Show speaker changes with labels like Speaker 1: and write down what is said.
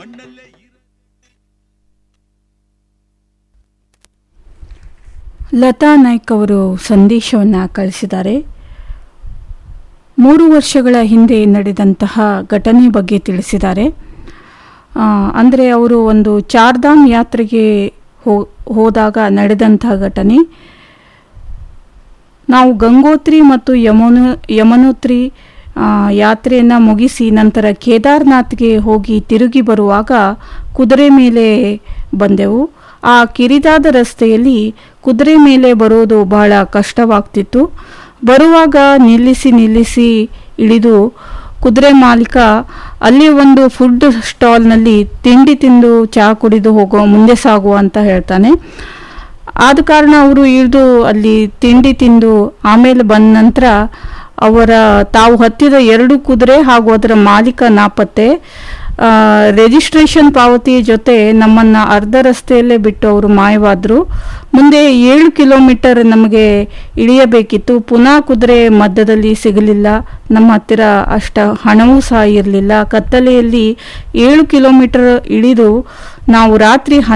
Speaker 1: ಮಣ್ಣಲ್ಲೇ ಇರ
Speaker 2: ಲತಾ ನಾಯ್ಕ್ ಅವರು ಸಂದೇಶವನ್ನು ಕಳಿಸಿದ್ದಾರೆ ಮೂರು ವರ್ಷಗಳ ಹಿಂದೆ ನಡೆದಂತಹ ಘಟನೆ ಬಗ್ಗೆ ತಿಳಿಸಿದ್ದಾರೆ ಅಂದರೆ ಅವರು ಒಂದು ಚಾರ್ಧಾಮ್ ಯಾತ್ರೆಗೆ ಹೋ ಹೋದಾಗ ನಡೆದಂತಹ ಘಟನೆ ನಾವು ಗಂಗೋತ್ರಿ ಮತ್ತು ಯಮುನು ಯಮನೋತ್ರಿ ಆ, ಯಾತ್ರೆಯನ್ನು ಮುಗಿಸಿ ನಂತರ ಕೇದಾರ್ನಾಥ್ಗೆ ಹೋಗಿ ತಿರುಗಿ ಬರುವಾಗ ಕುದುರೆ ಮೇಲೆ ಬಂದೆವು ಆ ಕಿರಿದಾದ ರಸ್ತೆಯಲ್ಲಿ ಕುದುರೆ ಮೇಲೆ ಬರೋದು ಬಹಳ ಕಷ್ಟವಾಗ್ತಿತ್ತು ಬರುವಾಗ ನಿಲ್ಲಿಸಿ ನಿಲ್ಲಿಸಿ ಇಳಿದು ಕುದುರೆ ಮಾಲೀಕ ಅಲ್ಲಿ ಒಂದು ಫುಡ್ ಸ್ಟಾಲ್ನಲ್ಲಿ ತಿಂಡಿ ತಿಂದು ಚಹಾ ಕುಡಿದು ಹೋಗೋ ಮುಂದೆ ಸಾಗು ಅಂತ ಹೇಳ್ತಾನೆ ಆದ ಕಾರಣ ಅವರು ಇಳಿದು ಅಲ್ಲಿ ತಿಂಡಿ ತಿಂದು ಆಮೇಲೆ ಬಂದ ನಂತರ ಅವರ ತಾವು ಹತ್ತಿದ ಎರಡು ಕುದುರೆ ಹಾಗೂ ಅದರ ಮಾಲೀಕ ನಾಪತ್ತೆ ಆ, ರಿಜಿಸ್ಟ್ರೇಷನ್ ಪಾವತಿ ಜೊತೆ ನಮ್ಮನ್ನ ಅರ್ಧ ರಸ್ತೆಯಲ್ಲೇ ಬಿಟ್ಟು ಅವರು ಮಾಯವಾದರು ಮುಂದೆ ಏಳು ಕಿಲೋಮೀಟರ್ ನಮಗೆ ಇಳಿಯಬೇಕಿತ್ತು ಪುನಃ ಕುದುರೆ ಮಧ್ಯದಲ್ಲಿ ಸಿಗಲಿಲ್ಲ ನಮ್ಮ ಹತ್ತಿರ ಅಷ್ಟ ಹಣವೂ ಸಹ ಇರಲಿಲ್ಲ ಕತ್ತಲೆಯಲ್ಲಿ ಏಳು ಕಿಲೋಮೀಟರ್ ಇಳಿದು ನಾವು ರಾತ್ರಿ